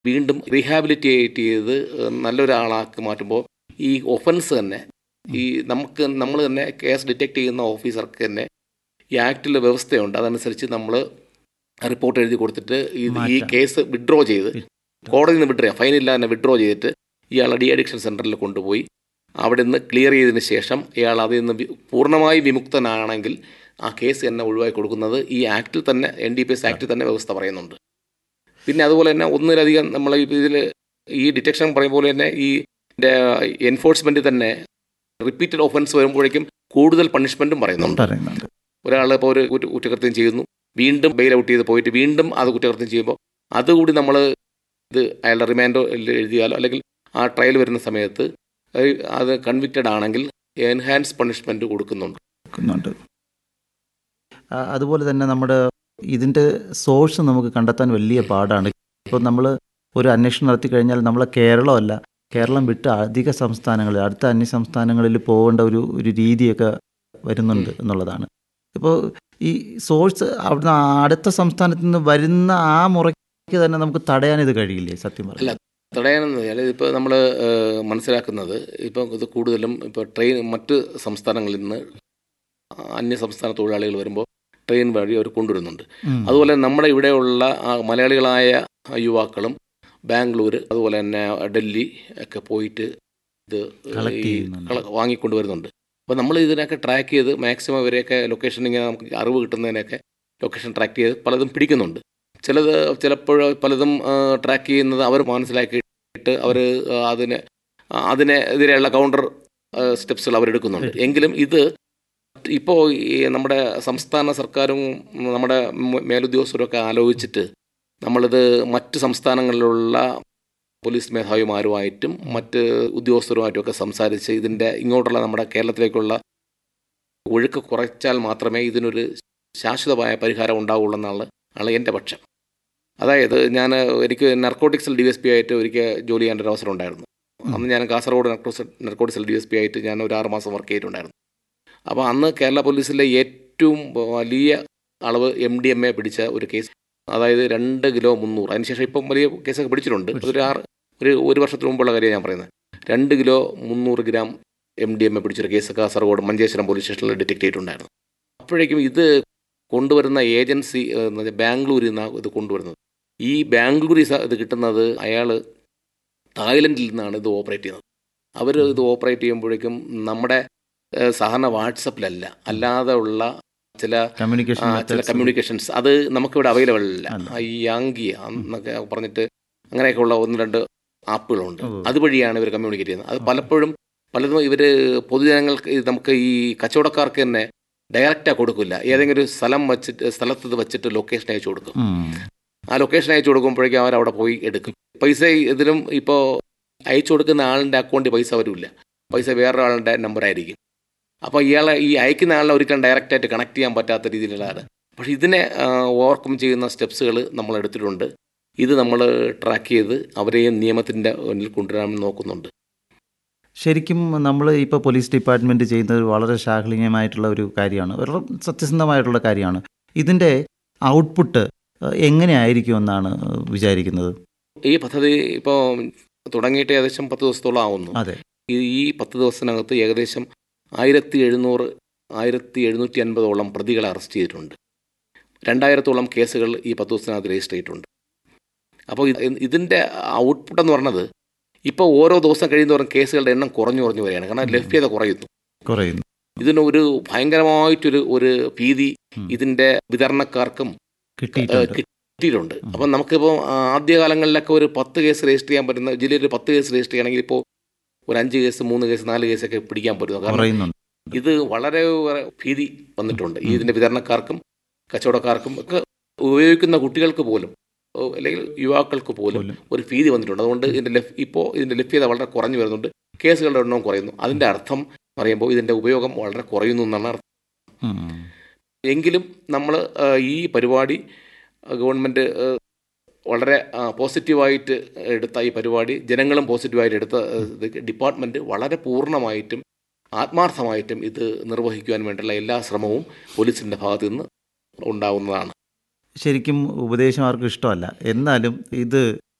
വീണ്ടും റീഹാബിലിറ്റേറ്റ് ചെയ്ത് നല്ലൊരാളാക്കി മാറ്റുമ്പോൾ ഈ ഒഫൻസ് തന്നെ ഈ നമുക്ക് നമ്മൾ തന്നെ കേസ് ഡിറ്റക്ട് ചെയ്യുന്ന ഓഫീസർക്ക് തന്നെ ഈ ആക്ടിലെ വ്യവസ്ഥയുണ്ട് അതനുസരിച്ച് നമ്മൾ റിപ്പോർട്ട് എഴുതി കൊടുത്തിട്ട് ഈ ഈ മാറ്റാം. കേസ് വിഡ്രോ ചെയ്ത് കോടതിയിൽ നിന്ന് വിഡ്രോ ഫൈൻ ഇല്ലാതെ തന്നെ വിഡ്രോ ചെയ്തിട്ട് ഇയാളെ ഡി അഡിക്ഷൻ സെൻറ്ററിൽ കൊണ്ടുപോയി അവിടെ നിന്ന് ക്ലിയർ ചെയ്തതിന് ശേഷം ഇയാൾ അതിൽ നിന്ന് വി- പൂർണ്ണമായി വിമുക്തനാണെങ്കിൽ ആ കേസ് തന്നെ ഒഴിവാക്കി കൊടുക്കുന്നത് ഈ ആക്ടിൽ തന്നെ എൻ ഡി പി എസ് ആക്ടിൽ തന്നെ വ്യവസ്ഥ പറയുന്നുണ്ട് പിന്നെ അതുപോലെ തന്നെ ഒന്നിലധികം നമ്മൾ ഇതിൽ ഈ ഡിറ്റക്ഷൻ പറയും പോലെ തന്നെ ഈ എൻഫോഴ്സ്മെൻറ്റ് തന്നെ റിപ്പീറ്റഡ് ഒഫൻസ് വരുമ്പോഴേക്കും കൂടുതൽ പണിഷ്മെൻറ്റും പറയുന്നുണ്ട് പറയുന്നുണ്ട് ഒരാൾ ഇപ്പോൾ ഒരു കുറ്റ- കുറ്റകൃത്യം ചെയ്യുന്നു വീണ്ടും ബെയിൽ ഔട്ട് ചെയ്ത് പോയിട്ട് വീണ്ടും അത് കുറ്റകൃത്യം ചെയ്യുമ്പോൾ അതുകൂടി നമ്മൾ ഇത് അയാളുടെ റിമാൻഡോ എഴുതിയാലോ അല്ലെങ്കിൽ ആ ട്രയൽ വരുന്ന സമയത്ത് അത് കൺവിക്റ്റഡ് ആണെങ്കിൽ എൻഹാൻസ് പണിഷ്മെൻറ്റ് കൊടുക്കുന്നുണ്ട് കൊടുക്കുന്നുണ്ട് ആ, അതുപോലെ തന്നെ നമ്മുടെ ഇതിൻ്റെ സോഴ്സ് നമുക്ക് കണ്ടെത്താൻ വലിയ പാടാണ് ഇപ്പോൾ നമ്മൾ ഒരു അന്വേഷണം നടത്തി കഴിഞ്ഞാൽ നമ്മളെ കേരളമല്ല കേരളം വിട്ട് അധിക സംസ്ഥാനങ്ങളിൽ അടുത്ത അന്യ സംസ്ഥാനങ്ങളിൽ പോകേണ്ട ഒരു ഒരു രീതിയൊക്കെ വരുന്നുണ്ട് എന്നുള്ളതാണ് ഇപ്പോൾ ഈ സോഴ്സ് അവിടുന്ന് അടുത്ത സംസ്ഥാനത്ത് നിന്ന് വരുന്ന ആ മുറയ്ക്ക് തന്നെ നമുക്ക് തടയാൻ ഇത് കഴിയില്ലേ സത്യം അല്ല. പറഞ്ഞാൽ തടയാനെന്ന് വെച്ചാൽ ഇപ്പോൾ നമ്മൾ മനസ്സിലാക്കുന്നത് ഇപ്പോൾ ഇത് കൂടുതലും ഇപ്പോൾ ട്രെയിൻ മറ്റ് സംസ്ഥാനങ്ങളിൽ നിന്ന് അന്യ സംസ്ഥാന തൊഴിലാളികൾ വരുമ്പോൾ ട്രെയിൻ വഴി അവർ കൊണ്ടുവരുന്നുണ്ട് ഉം. അതുപോലെ നമ്മുടെ ഇവിടെയുള്ള ആ, മലയാളികളായ യുവാക്കളും ബാംഗ്ലൂർ അതുപോലെ തന്നെ ഡൽഹി ഒക്കെ പോയിട്ട് ഇത് Collect ഈ ചെയ്യുന്നുണ്ട്. കള- വാങ്ങിക്കൊണ്ടുവരുന്നുണ്ട് അപ്പോൾ നമ്മൾ ഇതിനൊക്കെ ട്രാക്ക് ചെയ്ത് മാക്സിമം ഇവരെയൊക്കെ ലൊക്കേഷൻ ഇങ്ങനെ നമുക്ക് അറിവ് കിട്ടുന്നതിനൊക്കെ ലൊക്കേഷൻ ട്രാക്ക് ചെയ്ത് പലതും പിടിക്കുന്നുണ്ട് ചിലത് ചിലപ്പോൾ പലതും ട്രാക്ക് ചെയ്യുന്നത് അവർ മനസ്സിലാക്കിയിട്ട് അവർ അതിന് അതിനെതിരെയുള്ള കൗണ്ടർ സ്റ്റെപ്സുകൾ അവരെടുക്കുന്നുണ്ട് എങ്കിലും ഇത് ഇപ്പോൾ ഈ നമ്മുടെ സംസ്ഥാന സർക്കാരും നമ്മുടെ മ- മേലുദ്യോഗസ്ഥരും ഒക്കെ ആലോചിച്ചിട്ട് നമ്മളിത് മറ്റ് സംസ്ഥാനങ്ങളിലുള്ള പോലീസ് മേധാവിമാരുമായിട്ടും മറ്റ് ഉദ്യോഗസ്ഥരുമായിട്ടും ഒക്കെ സംസാരിച്ച് ഇതിൻ്റെ ഇങ്ങോട്ടുള്ള നമ്മുടെ കേരളത്തിലേക്കുള്ള ഒഴുക്ക് കുറച്ചാൽ മാത്രമേ ഇതിനൊരു ശാശ്വതമായ പരിഹാരം ഉണ്ടാവുള്ളൂ എന്നാണ് ആണ് എൻ്റെ പക്ഷം അതായത് ഞാൻ എനിക്ക് നർക്കോട്ടിക്സിൽ ഡി എസ് പി ആയിട്ട് ഒരിക്കൽ ജോലി ചെയ്യേണ്ട ഒരു അവസരം ഉണ്ടായിരുന്നു അന്ന് ഞാൻ കാസർഗോഡ് നർക്കോസ് നർക്കോട്ടിക്സിൽ ഡി എസ് പി ആയിട്ട് ഞാൻ ഒരു ആറ് മാസം വർക്ക് ചെയ്തിട്ടുണ്ടായിരുന്നു അപ്പോൾ അന്ന് കേരള പോലീസിലെ ഏറ്റവും വലിയ അളവ് എം ഡി എം എ പിടിച്ച ഒരു കേസ് അതായത് രണ്ട് കിലോ മുന്നൂറ് അതിനുശേഷം ഇപ്പം വലിയ കേസൊക്കെ പിടിച്ചിട്ടുണ്ട് ഒരു ആറ് ഒരു ഒരു വർഷത്തിന് മുമ്പുള്ള കാര്യമാണ് ഞാൻ പറയുന്നത് രണ്ട് കിലോ മുന്നൂറ് gram M D M A പിടിച്ചൊരു കേസ് കാസർഗോഡ് മഞ്ചേശ്വരം പോലീസ് സ്റ്റേഷനിൽ ഡിറ്റക്ട് ചെയ്തിട്ടുണ്ടായിരുന്നു അപ്പോഴേക്കും ഇത് കൊണ്ടുവരുന്ന ഏജൻസി ഏഹ്, എന്ന് വെച്ചാൽ ബാംഗ്ലൂരിൽ നിന്നാണ് ഇത് കൊണ്ടുവരുന്നത് ഈ ബാംഗ്ലൂരിൽ സ- ഇത് കിട്ടുന്നത് അയാൾ തായ്ലൻഡിൽ നിന്നാണ് ഇത് ഓപ്പറേറ്റ് ചെയ്യുന്നത് അവർ ഇത് ഓപ്പറേറ്റ് ചെയ്യുമ്പോഴേക്കും നമ്മുടെ ഏഹ്, സാധാരണ വാട്സപ്പിലല്ല അല്ലാതെ ഉള്ള ചില കമ്മ്യൂണിക്കേഷൻ ആ, ചില കമ്മ്യൂണിക്കേഷൻസ് അത് നമുക്കിവിടെ അവൈലബിൾ അല്ല അല്ല. ആ, ഈ യാങ്കി എന്നൊക്കെ പറഞ്ഞിട്ട് അങ്ങനെയൊക്കെയുള്ള ഒന്ന് രണ്ട് ആപ്പുകളുണ്ട് ഓ. അതുവഴിയാണ് ഇവർ കമ്മ്യൂണിക്കേറ്റ് ചെയ്യുന്നത് അത് പലപ്പോഴും പലതും ഇവർ പൊതുജനങ്ങൾക്ക് ഇത് നമുക്ക് ഈ കച്ചവടക്കാർക്ക് തന്നെ ഡയറക്റ്റാണ് കൊടുക്കില്ല ഏതെങ്കിലും ഒരു സ്ഥലം വച്ചിട്ട് സ്ഥലത്ത് ഇത് വെച്ചിട്ട് ലൊക്കേഷൻ അയച്ചു കൊടുക്കും ആ ലൊക്കേഷൻ അയച്ചു കൊടുക്കുമ്പോഴേക്കും അവർ അവിടെ പോയി എടുക്കും പൈസ ഇതിലും ഇപ്പോൾ അയച്ചു കൊടുക്കുന്ന ആളിൻ്റെ അക്കൗണ്ടിൽ പൈസ വരില്ല പൈസ വേറൊരാളുടെ നമ്പർ ആയിരിക്കും അപ്പോൾ ഇയാളെ ഈ അയക്കുന്ന ആളിനെ ഒരിക്കലും ഡയറക്റ്റായിട്ട് കണക്ട് ചെയ്യാൻ പറ്റാത്ത രീതിയിലുള്ളതാണ് പക്ഷേ ഇതിനെ ഓവർകം ചെയ്യുന്ന സ്റ്റെപ്സുകൾ നമ്മൾ എടുത്തിട്ടുണ്ട് ഇത് നമ്മൾ ട്രാക്ക് ചെയ്ത് അവരെയും നിയമത്തിൻ്റെ മുന്നിൽ കൊണ്ടുവരാൻ നോക്കുന്നുണ്ട് ശരിക്കും നമ്മൾ ഇപ്പോൾ പോലീസ് ഡിപ്പാർട്ട്മെൻറ്റ് ചെയ്യുന്നത് വളരെ ശാഖലീയമായിട്ടുള്ള ഒരു കാര്യമാണ് വളരെ സത്യസന്ധമായിട്ടുള്ള കാര്യമാണ് ഇതിൻ്റെ ഔട്ട്പുട്ട് എങ്ങനെയായിരിക്കും എന്നാണ് വിചാരിക്കുന്നത് ഈ പദ്ധതി ഇപ്പോൾ തുടങ്ങിയിട്ട് ഏകദേശം പത്ത് ദിവസത്തോളം ആവുന്നു അതെ ഈ ഈ പത്ത് ദിവസത്തിനകത്ത് ഏകദേശം ആയിരത്തി എഴുന്നൂറ് ആയിരത്തി എഴുന്നൂറ്റി അൻപതോളം പ്രതികളെ അറസ്റ്റ് ചെയ്തിട്ടുണ്ട് രണ്ടായിരത്തോളം കേസുകൾ ഈ പത്ത് ദിവസത്തിനകത്ത് രജിസ്റ്റർ ചെയ്തിട്ടുണ്ട് അപ്പോൾ ഇത് ഇതിൻ്റെ ഔട്ട്പുട്ട് എന്ന് പറഞ്ഞത് ഇപ്പോൾ ഓരോ ദിവസം കഴിയുന്നതോറും കേസുകളുടെ എണ്ണം കുറഞ്ഞു കുറഞ്ഞു വരികയാണ് കാരണം ലഭ്യത കുറയുന്നു കുറയുന്നു ഇതിന് ഒരു ഭയങ്കരമായിട്ടൊരു ഒരു ഭീതി ഉം. ഇതിൻ്റെ വിതരണക്കാർക്കും കിട്ടിയിട്ടുണ്ട് കിട്ടിയിട്ടുണ്ട് അപ്പം നമുക്കിപ്പോൾ ആദ്യകാലങ്ങളിലൊക്കെ ഒരു പത്ത് കേസ് രജിസ്റ്റർ ചെയ്യാൻ പറ്റുന്ന ജില്ലയിൽ ഒരു പത്ത് കേസ് രജിസ്റ്റർ ചെയ്യണമെങ്കിൽ ഇപ്പോൾ ഒരു അഞ്ച് കേസ് മൂന്ന് കേസ് നാല് കേസൊക്കെ പിടിക്കാൻ പറ്റുന്നു കാരണം കുറയുന്നുണ്ട് ഇത് വളരെ ഭീതി വന്നിട്ടുണ്ട് ഈ ഇതിൻ്റെ വിതരണക്കാർക്കും കച്ചവടക്കാർക്കും ഒക്കെ ഉപയോഗിക്കുന്ന കുട്ടികൾക്ക് പോലും ഓ, അല്ലെങ്കിൽ യുവാക്കൾക്ക് പോലും പോലും. ഒരു ഭീതി വന്നിട്ടുണ്ട് അതുകൊണ്ട് ഇതിൻ്റെ ലഭ്യ ഇപ്പോൾ ഇതിൻ്റെ ലഭ്യത വളരെ കുറഞ്ഞു വരുന്നുണ്ട് കേസുകളുടെ എണ്ണവും കുറയുന്നു അതിൻ്റെ അർത്ഥം പറയുമ്പോൾ ഇതിൻ്റെ ഉപയോഗം വളരെ കുറയുന്നു എന്നാണ് അർത്ഥം ഉം. എങ്കിലും നമ്മൾ ഈ പരിപാടി ഗവൺമെൻറ് വളരെ ആ, പോസിറ്റീവായിട്ട് എടുത്ത ഈ പരിപാടി ജനങ്ങളും പോസിറ്റീവായിട്ട് എടുത്ത ആ, ഇത് ഡിപ്പാർട്ട്മെൻറ്റ് വളരെ പൂർണ്ണമായിട്ടും ആത്മാർത്ഥമായിട്ടും ഇത് നിർവഹിക്കുവാൻ വേണ്ടിയുള്ള എല്ലാ ശ്രമവും പോലീസിൻ്റെ ഭാഗത്തു നിന്ന് ഉണ്ടാവുന്നതാണ് ശരിക്കും ഉപദേശം ആർക്കും ഇഷ്ടമല്ല എന്നാലും ഇത്